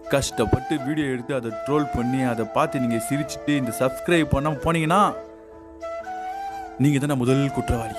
கஷ்டப்பட்டு வீடியோ எடுத்து அதை ட்ரோல் பண்ணி அதை பார்த்து நீங்கள் சிரிச்சிட்டு இந்த சப்ஸ்கிரைப் பண்ணாமல் போனீங்கன்னா நீங்கள் தானே முதல் குற்றவாளி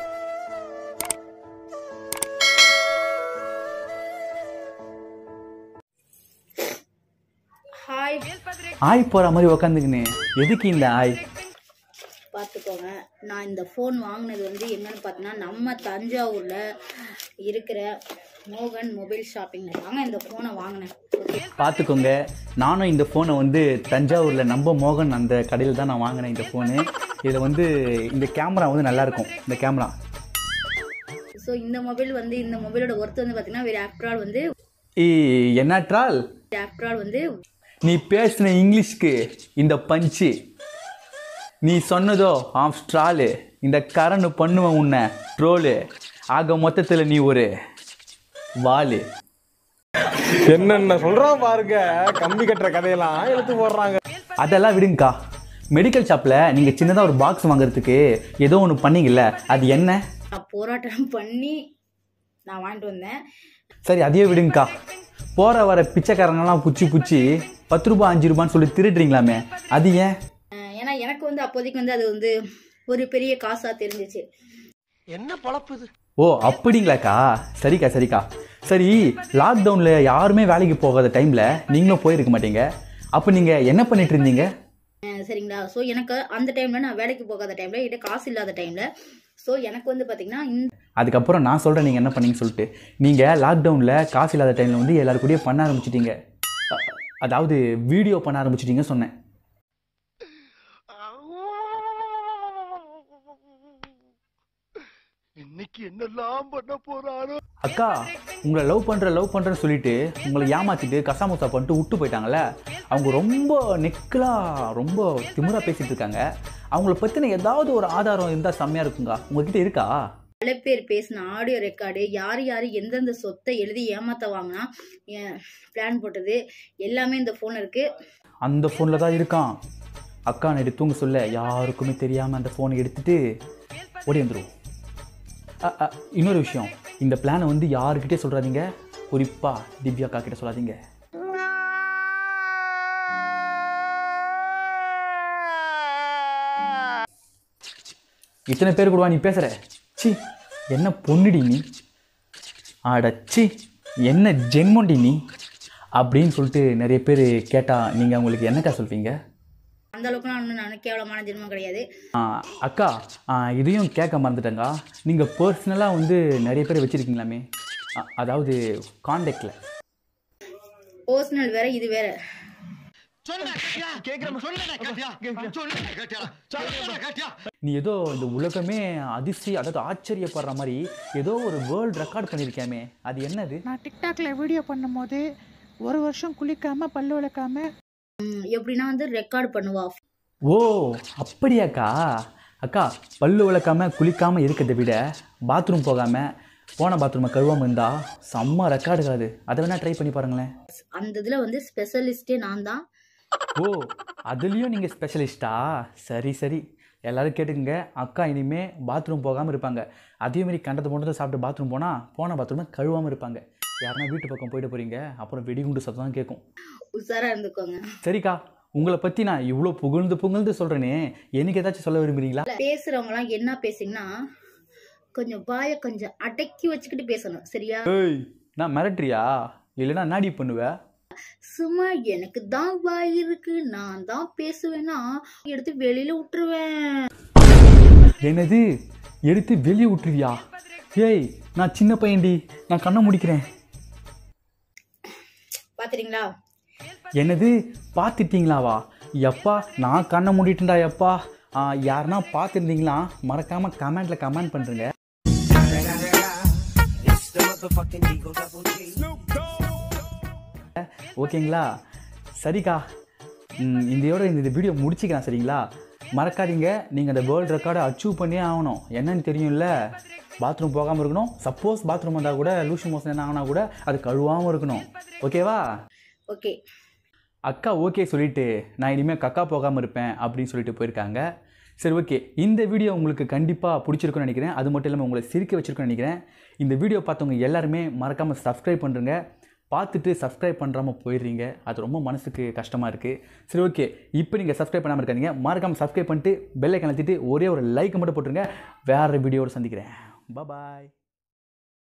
ஹாய் ஆய் போகிற மாதிரி உக்காந்துக்கின்னு எதுக்கு இந்த ஆய் பார்த்துக்கோங்க நான் இந்த ஃபோன் வாங்கினது வந்து என்னன்னு பார்த்தீங்கன்னா நம்ம தஞ்சாவூரில் இருக்கிற மோகன் மொபைல் ஷாப்பிங்கில் தாங்க இந்த ஃபோனை வாங்கினேன் ஓகே பார்த்துக்கோங்க நானும் இந்த ஃபோனை வந்து தஞ்சாவூரில் நம்ம மோகன் அந்த கடையில் தான் நான் வாங்கினேன் இந்த ஃபோனு இதில் வந்து இந்த கேமரா வந்து நல்லா இருக்கும் இந்த கேமரா ஸோ இந்த மொபைல் வந்து இந்த மொபைலோட ஒர்த் வந்து பார்த்தீங்கன்னா வேறு ஆஃப்டர் ஆல் வந்து ஈ என்னட்ரால் ஆஃப்டர் ஆல் வந்து நீ பேசின இங்கிலீஷ்க்கு இந்த பஞ்சு நீ சொன்னதோ ஆஃப் ஸ்ட்ராலு இந்த கரண்ட் பண்ணுவேன் உன்னை ட்ரோலு ஆக மொத்தத்தில் நீ ஒரு வாலு என்னென்ன சொல்றான் பாருங்க கம்பி கட்டுற கதையெல்லாம் எடுத்து போடுறாங்க அதெல்லாம் விடுங்கக்கா மெடிக்கல் ஷாப்பில் நீங்கள் சின்னதாக ஒரு பாக்ஸ் வாங்குறதுக்கு ஏதோ ஒன்று பண்ணீங்கல்ல அது என்ன நான் போராட்டம் பண்ணி நான் வாங்கிட்டு வந்தேன் சரி அதையே விடுங்கக்கா போகிற வர பிச்சைக்காரங்கெல்லாம் புச்சி புச்சி பத்து ரூபா அஞ்சு ரூபான்னு சொல்லி திருடுறீங்களாமே அது ஏன் அஹ் ஏன்னா எனக்கு வந்து அப்போதைக்கு வந்து அது வந்து ஒரு பெரிய காசாக தெரிஞ்சிச்சு என்ன பொழப்பு இது ஓ அப்படிங்களாக்கா சரிக்கா சரிக்கா சரி லாக்டவுனில் யாருமே வேலைக்கு போகாத டைமில் நீங்களும் போயிருக்க மாட்டீங்க அப்போ நீங்கள் என்ன பண்ணிட்டு இருந்தீங்க அஹ் சரிங்களா ஸோ எனக்கு அந்த டைமில் நான் வேலைக்கு போகாத டைமில் என்கிட்ட காசு இல்லாத டைமில் ஸோ எனக்கு வந்து பார்த்தீங்கன்னா இந்த அதுக்கப்புறம் நான் சொல்கிறேன் நீங்கள் என்ன பண்ணீங்கன்னு சொல்லிட்டு நீங்கள் லாக்டவுனில் காசு இல்லாத டைமில் வந்து எல்லாரு கூடயும் பண்ண ஆரம்பிச்சிட்டீங்க அ- அதாவது வீடியோ பண்ண ஆரம்பிச்சிட்டீங்கன்னு சொன்னேன் இன்னைக்கு என்னெல்லாம் பண்ண போறாரோ அக்கா உங்களை லவ் பண்ணுற லவ் பண்ணுறேன்னு சொல்லிட்டு உங்களை ஏமாத்திட்டு கசாமுசா பண்ணிட்டு விட்டு போயிட்டாங்கல்ல அவங்க ரொம்ப நெக்கலாக ரொம்ப திமிரா பேசிட்டு இருக்காங்க அவங்கள பற்றின ஏதாவது ஒரு ஆதாரம் இருந்தால் செம்மையாக இருக்குங்க உங்ககிட்ட இருக்கா பல பேர் பேசின ஆடியோ ரெக்கார்டு யார் யார் எந்தெந்த சொத்தை எழுதி ஏமாத்த வாங்கினா பிளான் போட்டது எல்லாமே இந்த ஃபோனில் இருக்குது அந்த ஃபோனில் தான் இருக்கான் அக்கா நைட்டு தூங்க சொல்ல யாருக்குமே தெரியாமல் அந்த ஃபோனை எடுத்துட்டு ஓடி வந்துடுவோம் அ, அ, இன்னொரு விஷயம் இந்த பிளானை வந்து யாருக்கிட்டே சொல்கிறாதீங்க குறிப்பாக திவ்யா அக்கா கிட்ட சொல்லாதீங்க இத்தனை பேர் கூடவா நீ பேசுகிற சி என்ன பொண்ணுடி நீ அடச்சி என்ன ஜென்மோண்டி நீ அப்படின்னு சொல்லிட்டு நிறைய பேர் கேட்டால் நீங்கள் அவங்களுக்கு என்னக்கா சொல்வீங்க அந்த அளவுக்கு நான் நான் கேவலமான ஜென்மம் கிடையாது ஆ, அக்கா ஆ, இதையும் கேட்க மறந்துட்டேங்க நீங்கள் பர்சனலாக வந்து நிறைய பேர் வச்சுருக்கீங்களாமே அ, அதாவது காண்டாக்டில் பர்சனல் வேற இது வேற நீ ஏதோ இந்த உலகமே அதிர்ச்சி அதாவது ஆச்சரியப்படுற மாதிரி ஏதோ ஒரு வேர்ல்டு ரெக்கார்ட் பண்ணியிருக்கேமே அது என்னது நான் டிக்டாக்ல வீடியோ பண்ணும்போது ஒரு வருஷம் குளிக்காம பல்லு விளக்காம ம், எப்படின்னா வந்து ரெக்கார்ட் பண்ணுவா ஓ அப்படியாக்கா அக்கா பல்லு விளக்காம குளிக்காமல் இருக்கிறத விட பாத்ரூம் போகாமல் போன பாத்ரூமை கழுவாமல் இருந்தால் செம்ம ரெக்கார்டு அது அதை வேணால் ட்ரை பண்ணி பாருங்களேன் அந்த இதில் வந்து ஸ்பெஷலிஸ்டே நான் தான் ஓ அதுலேயும் நீங்கள் ஸ்பெஷலிஸ்டா சரி சரி எல்லாரும் கேட்டுக்கங்க அக்கா இனிமே பாத்ரூம் போகாமல் இருப்பாங்க அதே மாதிரி கண்டத்தை மட்டும் சாப்பிட்டு பாத்ரூம் போனால் போன பாத்ரூமை கழுவாமல் இருப்பாங்க யாருன்னா வீட்டு பக்கம் போயிட்டு போகிறீங்க அப்புறம் வெடிகுண்டு சத்தம் தான் கேட்கும் உஷாராக இருந்துக்கோங்க சரிக்கா உங்களை பற்றி நான் இவ்வளோ புகழ்ந்து புகழ்ந்து சொல்கிறேனே எனக்கு ஏதாச்சும் சொல்ல விரும்புகிறீங்களா பேசுறவங்கலாம் என்ன பேசுங்கன்னா கொஞ்சம் வாயை கொஞ்சம் அடக்கி வச்சுக்கிட்டு பேசணும் சரியா ஏய் நான் மிரட்டுறியா இல்லைன்னா நாடி பண்ணுவேன் சும்மா எனக்கு தான் வாய் இருக்கு நான் தான் பேசுவேன்னா எடுத்து வெளியில விட்டுருவேன் என்னது எடுத்து வெளியே விட்டுருவியா ஏய் நான் சின்ன பையன்டி நான் கண்ணை முடிக்கிறேன் பாத்துறீங்களா என்னது பார்த்துட்டீங்களாவா எப்பா நான் கண்ணை மூடிட்டேன்டா எப்பா ஆ, யாருன்னா பார்த்துருந்தீங்களா மறக்காமல் கமெண்ட்டில் கமெண்ட் பண்ணுறேங்க ஓகேங்களா சரிக்கா ம், இதையோட இந்த வீடியோ முடிச்சுக்கலாம் சரிங்களா மறக்காதீங்க நீங்கள் அந்த வேர்ல்டு ரெக்கார்டை அச்சீவ் பண்ணியே ஆகணும் என்னன்னு தெரியும்ல பாத்ரூம் போகாமல் இருக்கணும் சப்போஸ் பாத்ரூம் வந்தால் கூட லூஷன் மோஷன் என்ன ஆகினா கூட அது கழுவாமல் இருக்கணும் ஓகேவா ஓகே அக்கா ஓகே சொல்லிட்டு நான் இனிமேல் கக்கா போகாமல் இருப்பேன் அப்படின்னு சொல்லிட்டு போயிருக்காங்க சரி ஓகே இந்த வீடியோ உங்களுக்கு கண்டிப்பாக பிடிச்சிருக்குன்னு நினைக்கிறேன் அது மட்டும் இல்லாமல் உங்களை சிரிக்க வச்சிருக்குன்னு நினைக்கிறேன் இந்த வீடியோ பார்த்தவங்க எல்லாருமே மறக்காமல் சப்ஸ்கிரைப் பண்ணுறங்க பார்த்துட்டு சப்ஸ்கிரைப் பண்ணுறாம போயிடுறீங்க அது ரொம்ப மனசுக்கு கஷ்டமாக இருக்குது சரி ஓகே இப்போ நீங்கள் சப்ஸ்கிரைப் பண்ணாமல் இருக்காதீங்க மறக்காமல் சப்ஸ்கிரைப் பண்ணிட்டு பெல்லை கணத்திட்டு ஒரே ஒரு லைக் மட்டும் போட்டுருங்க வேறு வீடியோவோட சந்திக்கிறேன் பாய்